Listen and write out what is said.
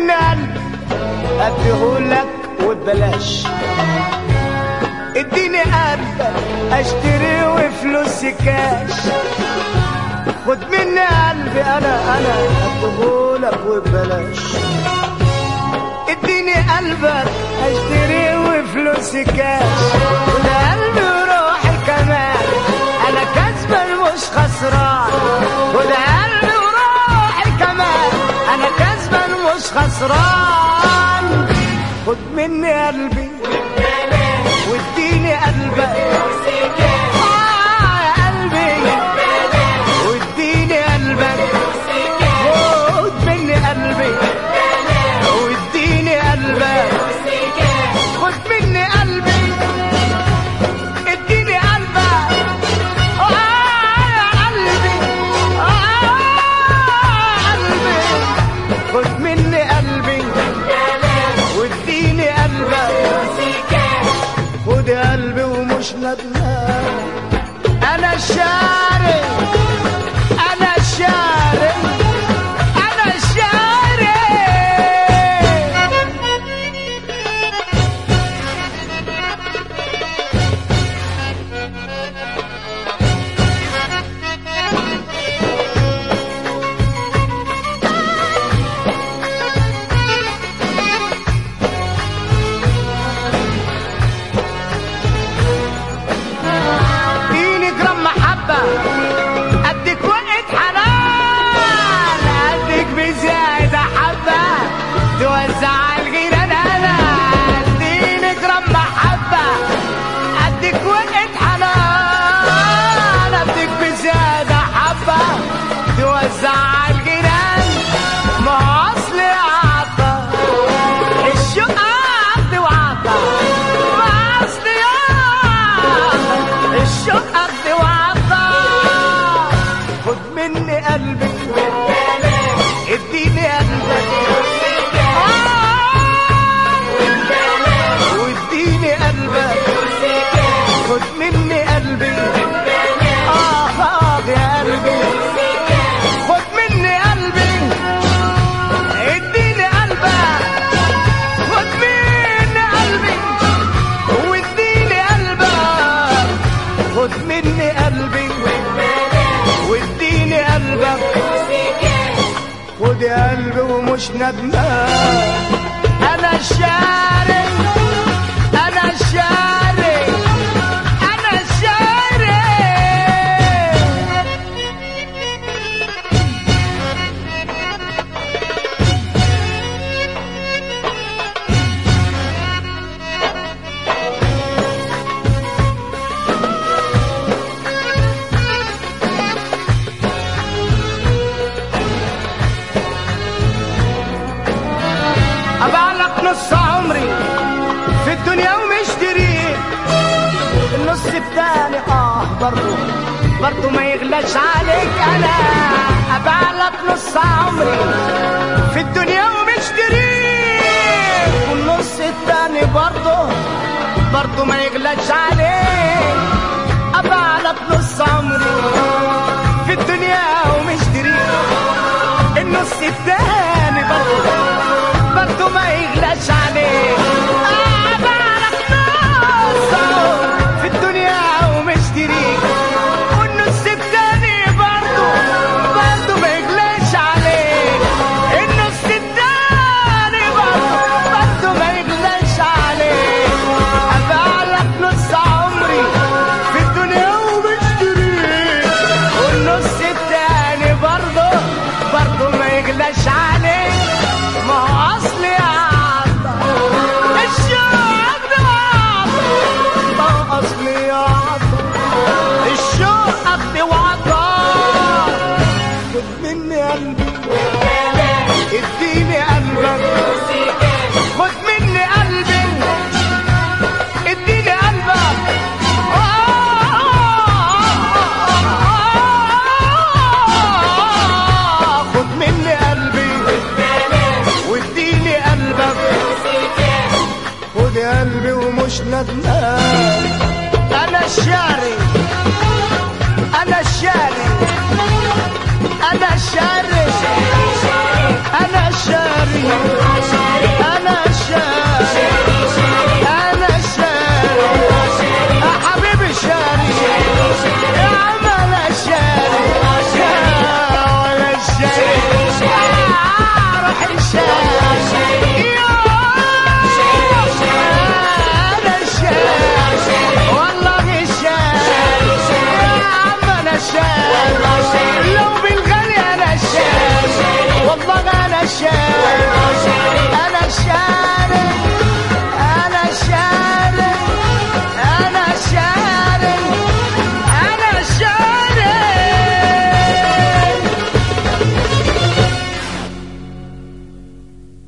مني قلبي اديهولك وببلاش اديني قلبك اشتري وفلوسي كاش خد مني قلبي انا انا اديهولك وببلاش اديني قلبك اشتري وفلوسي كاش وده قلبي وروحي كمان انا كسبان مش خسران وده قلبي وروحي كمان انا كسبان مش خسران خد مني قلبي واديني قلبك آه يا قلبي واديني قلبك خد مني قلبي واديني قلبك خد مني قلبي اديني قلبك آه يا قلبي آه قلبي خد مني قلبي واديني قلبك خد قلبي ومش ندمان انا شاري انا شاري انا شاري اديني جرام محبة اديك وقت حنان اديك بزايدة حبة توزع الغيرة انا اديني جرام محبة اديك وقت حنان اديك بزايدة حبة توزع الغيران ما هو اصلي عطا الشوق عطي وعطا ما اصلي عطا الشوق قد وعطا خد مني قلبي اديني قلبك آه. واديني قلبك خد مني قلبي اه آه يا قلبي خد مني قلبي اديني قلبك خد مني قلبي واديني قلبك خد مني قلبي واديني قلبك خد يا قلبي ومش ندمان انا شاري انا شاري انا شاري أبعلك نص عمري في الدنيا ومشتري النص التاني اه برضو برضو ما يغلاش عليك انا أبعلك نص عمري في الدنيا ومشتري والنص التاني برضو برضو ما يغلاش عليك أبعلك نص عمري في الدنيا ومشتري النص التاني برضو برضو ما يغلاش عليك أبعلك نص عمري في الدنيا ومشتري والنص التاني برضو برضو ما يغلاش عليك النص التاني برضو برضو ما يغلاش عليك أبعلك نص عمري في الدنيا ومشتري والنص التاني برضو برضو ما يغلاش عليك ما هو أصلي عطا الشوق ده عطا ما هو أصلي عطا الشوق أخدي وعطا خد مني قلبي اديني قلبك خد مني قلبي اديني قلبك آه، خد مني قلبي واديني قلبك خد قلبي ومش ندمان انا الشاري انا الشاري انا الشاري انا الشاري انا الشاري